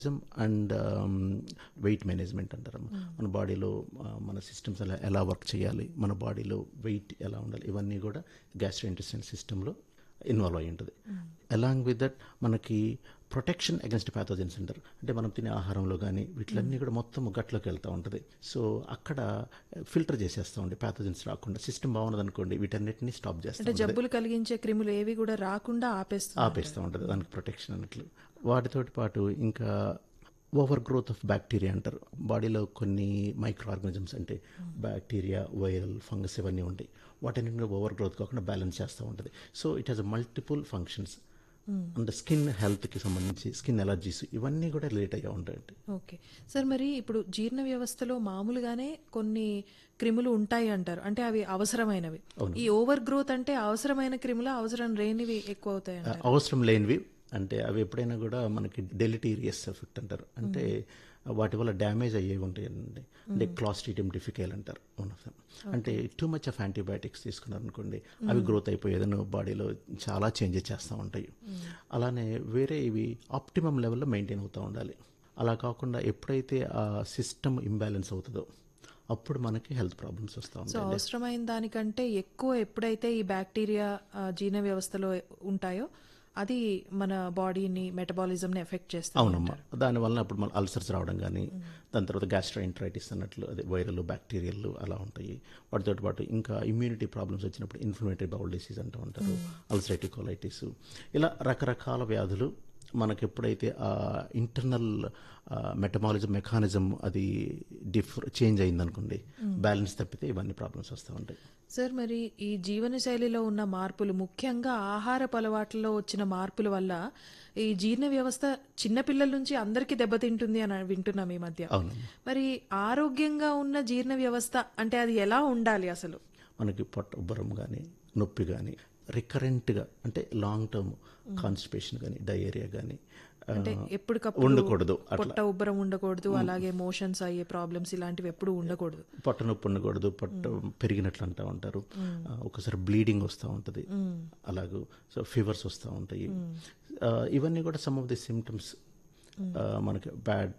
And weight management అంటారు మన బాడీలో మన సిస్టమ్స్ ఎలా ఎలా వర్క్ చేయాలి మన బాడీలో వెయిట్ ఎలా ఉండాలి ఇవన్నీ కూడా గ్యాస్ట్రో ఇంటెస్టైన్ సిస్టంలో ఇన్వాల్వ్ అయి ఉంటుంది అలాంగ్ విత్ దట్ మనకి ప్రొటెక్షన్ అగెన్స్ట్ ప్యాథోజన్స్ అంటారు అంటే మనం తినే ఆహారంలో కానీ వీటిలన్నీ కూడా మొత్తం గట్లోకి వెళ్తూ ఉంటుంది సో అక్కడ ఫిల్టర్ చేసేస్తూ ఉండే ప్యాథోజన్స్ రాకుండా సిస్టమ్ బాగున్నది అనుకోండి వీటన్నిటిని స్టాప్ అంటే చేస్తాం జబ్బులు కలిగించే క్రిములు ఏవి కూడా రాకుండా ఆపేస్తుంది ఆపేస్తూ ఉంటుంది దానికి ప్రొటెక్షన్ అన్నట్లు వాటితోటి పాటు ఇంకా ఓవర్ గ్రోత్ ఆఫ్ బ్యాక్టీరియా అంటారు బాడీలో కొన్ని మైక్రో ఆర్గానిజమ్స్ అంటే బ్యాక్టీరియా వైరల్ ఫంగస్ ఇవన్నీ ఉంటాయి వాటిని ఓవర్ గ్రోత్ కాకుండా బ్యాలెన్స్ చేస్తూ ఉంటుంది so it has multiple functions and skin హెల్త్కి సంబంధించి స్కిన్ ఎలర్జీస్ ఇవన్నీ కూడా రిలేట్ అయ్యా ఉంటాయండి ఓకే సార్ మరి ఇప్పుడు జీర్ణ వ్యవస్థలో మామూలుగానే కొన్ని క్రిములు ఉంటాయి అంటారు అంటే అవి అవసరమైనవి ఈ ఓవర్ గ్రోత్ అంటే అవసరమైన క్రిములు అవసరం లేనివి ఎక్కువ అవుతాయి అంటారు అవసరం లేనివి అంటే అవి ఎప్పుడైనా కూడా మనకి డెలిటీరియస్ ఎఫెక్ట్ అంటారు అంటే వాటి వల్ల డ్యామేజ్ అయ్యేవి ఉంటాయండి అంటే క్లాస్ట్రీడియం డిఫికైల్ అంటారు వన్ ఆఫ్ దమ్ అంటే టూ మచ్ ఆఫ్ యాంటీబయాటిక్స్ తీసుకున్నారు అనుకోండి అవి గ్రోత్ అయిపోయేదను బాడీలో చాలా చేంజెస్ చేస్తూ ఉంటాయి అలానే వేరే ఇవి ఆప్టిమమ్ లెవెల్లో మెయింటైన్ అవుతూ ఉండాలి అలా కాకుండా ఎప్పుడైతే ఆ సిస్టమ్ ఇంబ్యాలెన్స్ అవుతుందో అప్పుడు మనకి హెల్త్ ప్రాబ్లమ్స్ వస్తూ సో ఉంటాయి అవసరమైన దానికంటే ఎక్కువ ఎప్పుడైతే ఈ బ్యాక్టీరియా ఆ, జీర్ణ వ్యవస్థలో ఉంటాయో అది మన బాడీని మెటబాలిజంని ఎఫెక్ట్ చేస్తుంది అవునమ్మా దానివల్ల అప్పుడు మన అల్సర్స్ రావడం కానీ దాని తర్వాత గ్యాస్ట్రైంట్రైటిస్ అన్నట్లు అదే వైరల్ బ్యాక్టీరియల్ అలా ఉంటాయి వాటితో పాటు ఇంకా ఇమ్యూనిటీ ప్రాబ్లమ్స్ వచ్చినప్పుడు ఇన్ఫ్లమేటరీ బౌల్ డిసీజ్ అంటూ ఉంటారు అల్సరైటివ్ కోలైటిస్ ఇలా రకరకాల వ్యాధులు మనకి ఎప్పుడైతే ఆ ఇంటర్నల్ మెటమాలిజం మెకానిజం అది డిఫర్ చేంజ్ అయిందనుకోండి బ్యాలెన్స్ తప్పితే ఇవన్నీ ప్రాబ్లమ్స్ వస్తూ ఉంటాయి సార్ మరి ఈ జీవన శైలిలో ఉన్న మార్పులు ముఖ్యంగా ఆహారపు అలవాట్లలో వచ్చిన మార్పుల వల్ల ఈ జీర్ణ వ్యవస్థ చిన్నపిల్లల నుంచి అందరికీ దెబ్బతింటుంది అని వింటున్నాం ఈ మధ్య అవునమ్మా మరి ఆరోగ్యంగా ఉన్న జీర్ణ వ్యవస్థ అంటే అది ఎలా ఉండాలి అసలు మనకి పొట్ట ఉబ్బరం కానీ నొప్పి కానీ రికరెంట్గా అంటే లాంగ్ టర్మ్ కాన్స్టిపేషన్ కానీ డయేరియా కానీ అంటే ఎప్పటికప్పుడు ఉండకూడదు అట్లా పొట్ట ఉబ్బరం ఉండకూడదు అలాగే మోషన్స్ అయ్యే ప్రాబ్లమ్స్ ఇలాంటివి ఎప్పుడు ఉండకూడదు పొట్ట నొప్పి ఉండకూడదు పొట్ట పెరిగినట్లు అంటూ ఉంటారు ఆ, ఒకసారి బ్లీడింగ్ వస్తూ ఉంటుంది అలాగూ సో ఫీవర్స్ వస్తూ ఉంటాయి ఆ, ఇవన్నీ కూడా సమ్ ఆఫ్ ది సిమ్టమ్స్ మనకి బ్యాడ్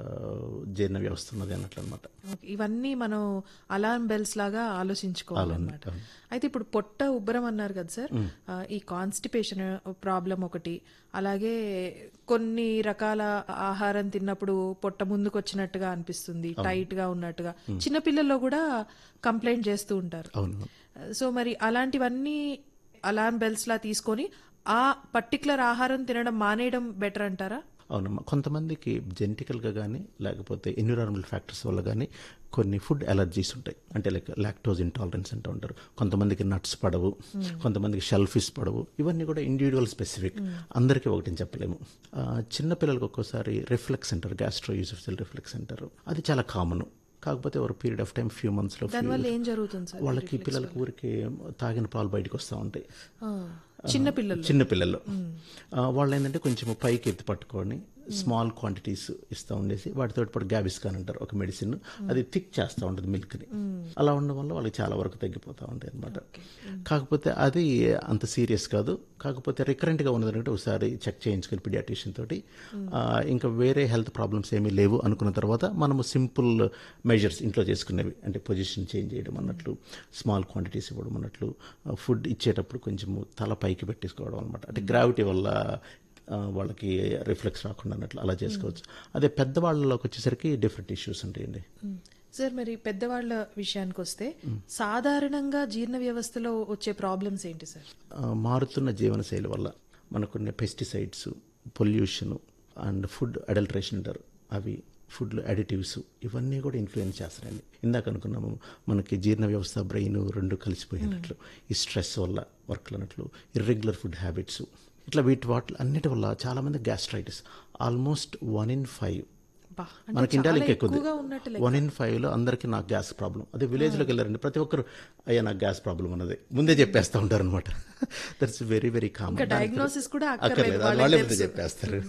జీర్ణ వ్యవస్థ ఉన్నది అన్నట్లు అనమాట ఓకే, ఇవన్నీ మనం అలారం బెల్స్ లాగా ఆలోచించుకోవాలన్నమాట అయితే ఇప్పుడు పొట్ట ఉబ్బరం అన్నారు కదా సార్ ఆ, ఈ కాన్స్టిపేషన్ ప్రాబ్లం ఒకటి అలాగే కొన్ని రకాల ఆహారం తిన్నప్పుడు పొట్ట ముందుకు వచ్చినట్టుగా అనిపిస్తుంది టైట్ గా ఉన్నట్టుగా చిన్నపిల్లల్లో కూడా కంప్లైంట్ చేస్తూ ఉంటారు అవును సో మరి అలాంటివన్నీ అలారం బెల్స్ లా తీసుకొని ఆ పర్టికులర్ ఆహారం తినడం మానేయడం బెటర్ అంటారా అవునమ్మా కొంతమందికి జెనెటికల్గా కానీ లేకపోతే ఎన్విరాన్మెంటల్ ఫ్యాక్టర్స్ వల్ల కానీ కొన్ని ఫుడ్ అలర్జీస్ ఉంటాయి అంటే లైక్ లాక్టోజ్ ఇంటాలరెన్స్ అంటూ ఉంటారు కొంతమందికి నట్స్ పడవు కొంతమందికి షెల్ఫిష్ పడవు ఇవన్నీ కూడా ఇండివిజువల్ స్పెసిఫిక్ అందరికీ ఒకటి చెప్పలేము ఆ, చిన్న పిల్లలకు ఒక్కోసారి రిఫ్లెక్స్ అంటారు గ్యాస్ట్రో యూసఫ్సిల్ రిఫ్లెక్స్ అంటారు అది చాలా కామన్ కాకపోతే ఒక పీరియడ్ ఆఫ్ టైం ఫ్యూ మంత్స్లో దానివల్ల ఏం జరుగుతుంది సార్ వాళ్ళకి పిల్లలకి ఊరికి తాగిన పాలు బయటకు వస్తూ ఉంటాయి ఆ, చిన్న పిల్లలు చిన్న పిల్లలు ఆ, వాళ్ళు ఏంటంటే కొంచెం పైకి ఎత్తి పట్టుకొని స్మాల్ క్వాంటిటీస్ ఇస్తూ ఉండేసి వాటితో పాటు గ్యాబిస్కాన్ అంటారు ఒక మెడిసిన్ అది థిక్ చేస్తూ ఉంటుంది మిల్క్ని అలా ఉండడం వల్ల వాళ్ళకి చాలా వరకు తగ్గిపోతూ ఉంటాయి అనమాట కాకపోతే అది అంత సీరియస్ కాదు కాకపోతే రికరెంట్గా ఉన్నదంటే ఒకసారి చెక్ చేయించుకుని పిడియాట్రిషియన్ తోటి ఆ, ఇంకా వేరే హెల్త్ ప్రాబ్లమ్స్ ఏమీ లేవు అనుకున్న తర్వాత మనము సింపుల్ మెజర్స్ ఇంట్లో చేసుకునేవి అంటే పొజిషన్ చేంజ్ చేయడం అన్నట్లు స్మాల్ క్వాంటిటీస్ ఇవ్వడం అన్నట్లు ఫుడ్ ఇచ్చేటప్పుడు కొంచెము తల పైకి పెట్టేసుకోవడం అనమాట అంటే గ్రావిటీ వల్ల ఆ, వాళ్ళకి రిఫ్లెక్స్ రాకుండా అన్నట్లు అలా చేసుకోవచ్చు అదే పెద్దవాళ్ళలోకి వచ్చేసరికి డిఫరెంట్ ఇష్యూస్ ఉంటాయండి సార్ మరి పెద్దవాళ్ళ విషయానికి వస్తే సాధారణంగా జీర్ణ వ్యవస్థలో వచ్చే ప్రాబ్లమ్స్ ఏంటి సార్ ఆ, మారుతున్న జీవనశైలి వల్ల మనకున్న pesticides pollution and food adulteration అంటారు అవి ఫుడ్లో అడిటివ్స్ ఇవన్నీ కూడా ఇన్ఫ్లుయెన్స్ చేస్తారండి ఇందాక అనుకున్నాము మనకి జీర్ణ వ్యవస్థ బ్రెయిన్ రెండు కలిసిపోయినట్లు ఈ స్ట్రెస్ వల్ల వర్క్లు అన్నట్లు ఇర్రెగ్యులర్ ఫుడ్ హ్యాబిట్స్ ఇట్లా వీటి వాటి అన్నిటి వల్ల చాలామంది gastritis almost one in five అబ్బా అంటే మనకి ఇండియాలో చాలా ఇంకా ఎక్కువ ఎక్కువగా ఉన్నట్టు లెక్క. వన్ ఇన్ ఫైవ్ లో అందరికి నాకు గ్యాస్ ప్రాబ్లం అదే విలేజ్ లోకి వెళ్ళారండి ప్రతి ఒక్కరు అయ్యా నాకు గ్యాస్ ప్రాబ్లం అన్నది ముందే చెప్పేస్తా ఉంటారు అనమాట దట్స్ వెరీ వెరీ కామన్ ఇంకా diagnosis కూడా అక్కర్లేదు, అక్కర్లేదు అది వాళ్ళే వాళ్ళే ముందే తెలుసు. చెప్పేస్తారు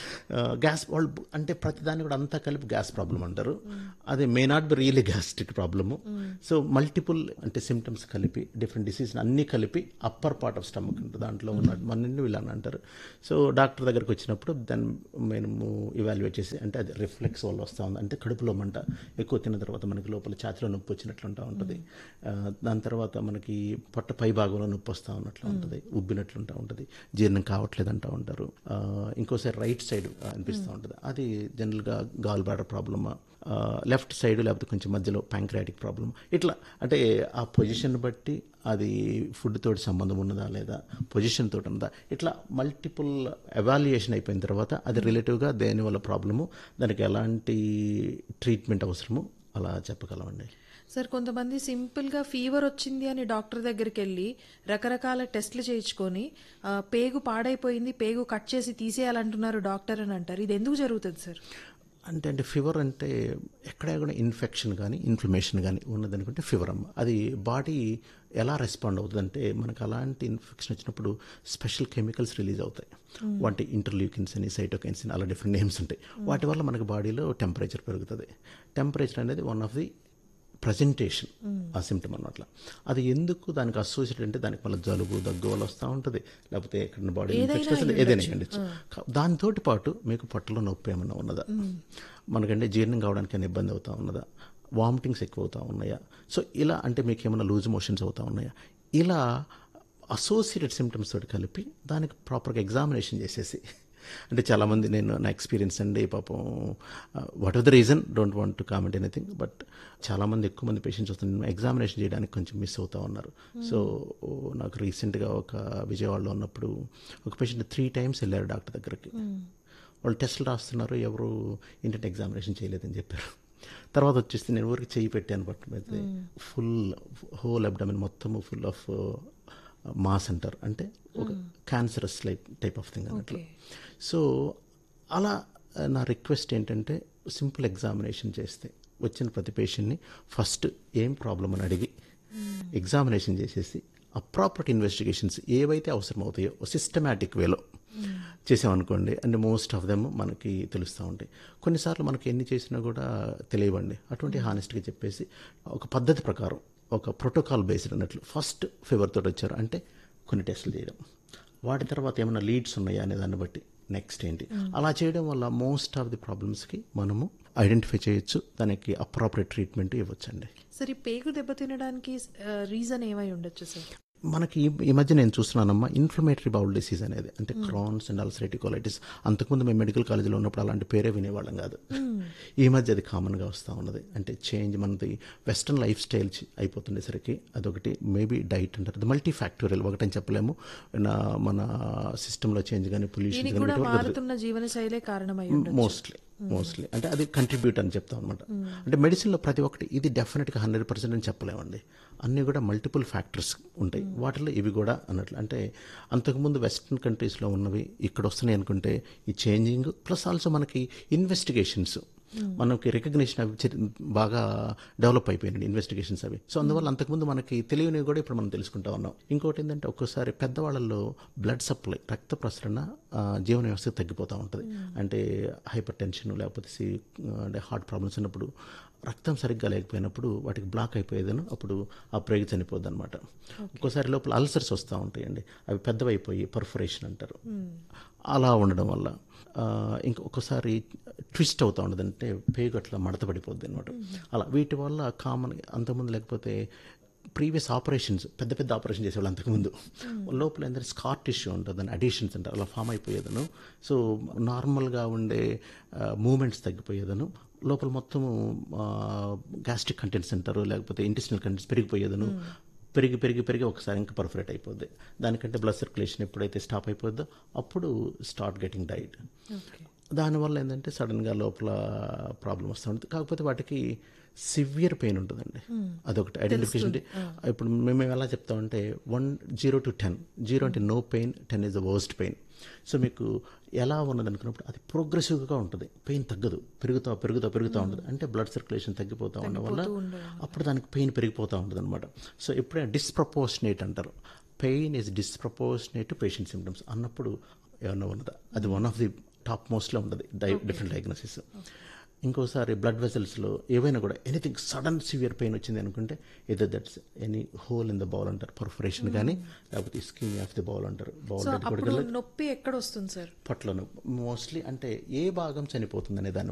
గ్యాస్ వాళ్ళు అంటే ప్రతి దాన్ని కూడా అంతా కలిపి గ్యాస్ ప్రాబ్లం అంటారు అది may not be really gastric problem so multiple అంటే సిమ్టమ్స్ కలిపి డిఫరెంట్ డిసీజ్ అన్ని కలిపి అప్పర్ పార్ట్ ఆఫ్ స్టమక్ ఉంటుంది దాంట్లో ఉన్న మన వీళ్ళని అంటారు సో డాక్టర్ దగ్గరికి వచ్చినప్పుడు దాన్ని మేము ఇవాల్యుయేట్ చేసి అంటే అది రిఫ్లెక్స్ వల్ల వస్తూ ఉంది అంటే కడుపులో మంట ఎక్కువ తిన్న తర్వాత మనకి లోపల ఛాతిలో నొప్పి వచ్చినట్లు ఉంటా ఉంటుంది ఆ, దాని తర్వాత మనకి పొట్ట పై భాగంలో నొప్పి వస్తూ ఉన్నట్లు ఉంటుంది ఉబ్బినట్లు ఉంటా ఉంటుంది జీర్ణం కావట్లేదు అంటూ ఉంటారు ఆ, ఇంకోసారి రైట్ సైడ్ అనిపిస్తూ ఉంటుంది అది జనరల్గా గాల్ బ్లాడర్ ప్రాబ్లమా లెఫ్ట్ సైడ్ లేకపోతే కొంచెం మధ్యలో ప్యాంక్రాటిక్ ప్రాబ్లమ్ ఇట్లా అంటే ఆ పొజిషన్ బట్టి అది ఫుడ్ తోటి సంబంధం ఉన్నదా లేదా పొజిషన్ తోటి ఉన్నదా ఇట్లా మల్టిపుల్ ఎవాల్యుయేషన్ అయిపోయిన తర్వాత అది రిలేటివ్గా దేని వల్ల ప్రాబ్లము దానికి ఎలాంటి ట్రీట్మెంట్ అవసరము అలా చెప్పగలమండి సార్ కొంతమంది సింపుల్ గా ఫీవర్ వచ్చింది అని డాక్టర్ దగ్గరికి వెళ్ళి రకరకాల టెస్ట్లు చేయించుకొని ఆ, పేగు పాడైపోయింది పేగు కట్ చేసి తీసేయాలంటున్నారు డాక్టర్ అని అంటారు ఇది ఎందుకు జరుగుతుంది సార్ అంటే అంటే ఫీవర్ అంటే ఎక్కడ కూడా ఇన్ఫెక్షన్ కానీ ఇన్ఫ్లమేషన్ కానీ ఉన్నదనుకుంటే ఫీవర్ అమ్మ అది బాడీ ఎలా రెస్పాండ్ అవుతుంది అంటే మనకు అలాంటి ఇన్ఫెక్షన్ వచ్చినప్పుడు స్పెషల్ కెమికల్స్ రిలీజ్ అవుతాయి వాటి ఇంటర్ల్యూకిన్స్ అని సైటోకైన్స్ అని అలా డిఫరెంట్ నేమ్స్ ఉంటాయి వాటి వల్ల మనకు బాడీలో టెంపరేచర్ పెరుగుతుంది టెంపరేచర్ అనేది వన్ ఆఫ్ ది ప్రజెంటేషన్ ఆ సిమ్టమ్ అన్నట్ల అది ఎందుకు దానికి అసోసియేటెడ్ అంటే దానికి మళ్ళీ జలుబు దగ్గు వల్ల వస్తూ ఉంటుంది లేకపోతే ఎక్కడ బాడీ ఇన్ఫెక్షన్ వస్తుంది ఏదైనా ఉండొచ్చు దాంతో పాటు మీకు పొట్టలో నొప్పి ఏమన్నా ఉన్నదా మనకంటే జీర్ణం కావడానికి ఏమైనా ఇబ్బంది అవుతా ఉన్నదా వామిటింగ్స్ ఎక్కువ అవుతా ఉన్నాయా సో ఇలా అంటే మీకు ఏమైనా లూజ్ మోషన్స్ అవుతా ఉన్నాయా ఇలా అసోసియేటెడ్ సిమ్టమ్స్ తోటి కలిపి దానికి ప్రాపర్గా ఎగ్జామినేషన్ చేసేసి అంటే చాలామంది నేను నా ఎక్స్పీరియన్స్ అండి పాపం what are the reason don't want to comment anything but చాలామంది ఎక్కువ మంది పేషెంట్స్ వస్తున్నారు ఎగ్జామినేషన్ చేయడానికి కొంచెం మిస్ అవుతా ఉన్నారు సో నాకు రీసెంట్గా ఒక విజయవాడలో ఉన్నప్పుడు ఒక పేషెంట్ త్రీ టైమ్స్ వెళ్ళారు డాక్టర్ దగ్గరికి వాళ్ళు టెస్టులు రాస్తున్నారు ఎవరు ఏంటంటే ఎగ్జామినేషన్ చేయలేదని చెప్పారు తర్వాత వచ్చేసి నేను ఊరికి చేయి పెట్టాను పట్టుమైతే ఫుల్ హోల్ అబ్డమిన్ మొత్తము ఫుల్ ఆఫ్ మాస్ అంటారు అంటే ఒక cancerous like type of thing అన్నట్లు సో అలా ఆ, నా రిక్వెస్ట్ ఏంటంటే సింపుల్ ఎగ్జామినేషన్ చేస్తే వచ్చిన ప్రతి పేషెంట్ని ఫస్ట్ ఏం ప్రాబ్లం అని అడిగి ఎగ్జామినేషన్ చేసేసి అప్రాపర్ట్ ఇన్వెస్టిగేషన్స్ ఏవైతే అవసరం అవుతాయో సిస్టమేటిక్ వేలో చేసామనుకోండి అంటే మోస్ట్ ఆఫ్ దెమ్ మనకి తెలుస్తూ ఉంటాయి కొన్నిసార్లు మనకి ఎన్ని చేసినా కూడా తెలియవండి అటువంటి హానెస్ట్గా చెప్పేసి ఒక పద్ధతి ప్రకారం ఒక ప్రోటోకాల్ బేస్డ్ అన్నట్లు ఫస్ట్ ఫీవర్ తోటి వచ్చారు అంటే కొన్ని టెస్టులు చేయడం వాటి తర్వాత ఏమైనా లీడ్స్ ఉన్నాయా అనే దాన్ని బట్టి నెక్స్ట్ ఏంటి అలా చేయడం వల్ల మోస్ట్ ఆఫ్ ది ప్రాబ్లమ్స్కి మనము ఐడెంటిఫై చేయొచ్చు దానికి అప్రాపరేట్ ట్రీట్మెంట్ ఇవ్వచ్చండి సార్ ఈ పేగు దెబ్బతినడానికి రీజన్ ఏమై ఉండొచ్చు సార్ మనకి ఈ- ఈ మధ్య నేను చూస్తున్నానమ్మా ఇన్ఫ్లమేటరీ బౌల్ డిసీజ్ అనేది అంటే క్రాన్స్ అండ్ అల్సరేటికోలైటిస్ అంతకుముందు మేము మెడికల్ కాలేజీలో ఉన్నప్పుడు అలాంటి పేరే వినేవాళ్ళం కాదు ఈ మధ్య అది కామన్గా వస్తూ ఉన్నది అంటే చేంజ్ మనది వెస్ట్రన్ లైఫ్ స్టైల్ చి- అయిపోతుండేసరికి అదొకటి మేబీ డైట్ అంటారు అది మల్టీ ఫ్యాక్టోరియల్ ఒకటని చెప్పలేము నా మన సిస్టంలో చేంజ్ కానీ పొల్యూషన్ దీనికి కూడా మారుతున్న జీవన శైలే కారణమై ఉండొచ్చు మోస్ట్లీ మోస్ట్లీ అంటే అది కంట్రిబ్యూట్ అని చెప్తాం అనమాట అంటే మెడిసిన్లో ప్రతి ఒక్కటి ఇది డెఫినెట్గా హండ్రెడ్ పర్సెంట్ అని చెప్పలేమండి అన్నీ కూడా మల్టిపుల్ ఫ్యాక్టర్స్ ఉంటాయి వాటిలో ఇవి కూడా అన్నట్లు అంటే అంతకుముందు వెస్ట్రన్ కంట్రీస్లో ఉన్నవి ఇక్కడ వస్తున్నాయి అనుకుంటే ఈ చేంజింగ్ ప్లస్ ఆల్సో మనకి ఇన్వెస్టిగేషన్స్ మనకి రికగ్నిషన్ అవి చి- బాగా డెవలప్ అయిపోయినాయి ఇన్వెస్టిగేషన్స్ అవి సో అందువల్ల అంతకుముందు మనకి తెలియనివి కూడా ఇప్పుడు మనం తెలుసుకుంటా ఉన్నాం ఇంకోటి ఏంటంటే ఒక్కోసారి పెద్దవాళ్ళల్లో బ్లడ్ సప్లై రక్త ప్రసరణ ఆ, జీవన వ్యవస్థ తగ్గిపోతూ ఉంటుంది అంటే హైపర్ టెన్షన్ లేకపోతే సి అంటే హార్ట్ ప్రాబ్లమ్స్ ఉన్నప్పుడు రక్తం సరిగ్గా లేకపోయినప్పుడు వాటికి బ్లాక్ అయిపోయేదను అప్పుడు ఆ ప్రేగి చనిపోద్ది అనమాట ఒక్కోసారి లోపల అల్సర్స్ వస్తూ ఉంటాయండి అవి పెద్దవైపోయి పర్ఫొరేషన్ అంటారు అలా ఉండడం వల్ల ఆ, ఇంక ఒక్కోసారి ట్విస్ట్ అవుతూ ఉండదు అంటే పేగు అట్లా మడత పడిపోద్ది అనమాట అలా వీటి వల్ల కామన్ అంతకుముందు లేకపోతే ప్రీవియస్ ఆపరేషన్స్ పెద్ద పెద్ద ఆపరేషన్ చేసేవాళ్ళు అంతకుముందు లోపల ఏంటంటే స్కార్ టిష్యూ ఉంటుంది దాని అడిషన్స్ అంటారు అలా ఫామ్ అయిపోయేదను సో నార్మల్గా ఉండే మూమెంట్స్ తగ్గిపోయేదను లోపల మొత్తము గ్యాస్ట్రిక్ కంటెంట్స్ అంటారు లేకపోతే ఇంటెస్టినల్ కంటెంట్స్ పెరిగిపోయేదను పెరిగి పెరిగి పెరిగి ఒకసారి ఇంకా పర్ఫరేట్ అయిపోద్ది దానికంటే బ్లడ్ సర్క్యులేషన్ ఎప్పుడైతే స్టాప్ అయిపోద్దో అప్పుడు స్టార్ట్ గెటింగ్ డైట్ దానివల్ల ఏంటంటే సడన్గా లోపల ప్రాబ్లం వస్తూ ఉంటుంది కాకపోతే వాటికి సివియర్ పెయిన్ ఉంటుందండి అదొకటి ఐడెంటిఫికేషన్ ఇప్పుడు మేము ఎలా చెప్తామంటే one zero to ten zero అంటే no pain ten is the worst pain so మీకు ఎలా ఉన్నది అనుకున్నప్పుడు అది ప్రోగ్రెసివ్గా ఉంటుంది పెయిన్ తగ్గదు పెరుగుతా పెరుగుతా పెరుగుతూ ఉంటుంది అంటే బ్లడ్ సర్క్యులేషన్ తగ్గిపోతూ ఉండడం వల్ల అప్పుడు దానికి పెయిన్ పెరిగిపోతూ ఉంటుంది అనమాట సో ఎప్పుడైనా డిస్ప్రపోర్షనేట్ అంటారు pain is disproportionate to patient symptoms అన్నప్పుడు ఏమన్నా ఉన్నదా అది వన్ ఆఫ్ ది టాప్ మోస్ట్లో ఉంటుంది డై డిఫరెంట్ డయాగ్నోసిస్ ఇంకోసారి బ్లడ్ వెసల్స్లో ఏవైనా కూడా ఎనీథింగ్ సడన్ సివియర్ పెయిన్ వచ్చింది అనుకుంటే ఏదో that's any hole in the bowel అంటారు పర్ఫరేషన్ కానీ లేకపోతే స్కిన్ ఆఫ్ ది బౌల్ అంటారు బౌల్ సో అప్పుడు నొప్పి ఎక్కడ వస్తుంది సార్ పొట్టలో మోస్ట్లీ అంటే ఏ భాగం చనిపోతుంది అనే దాన్ని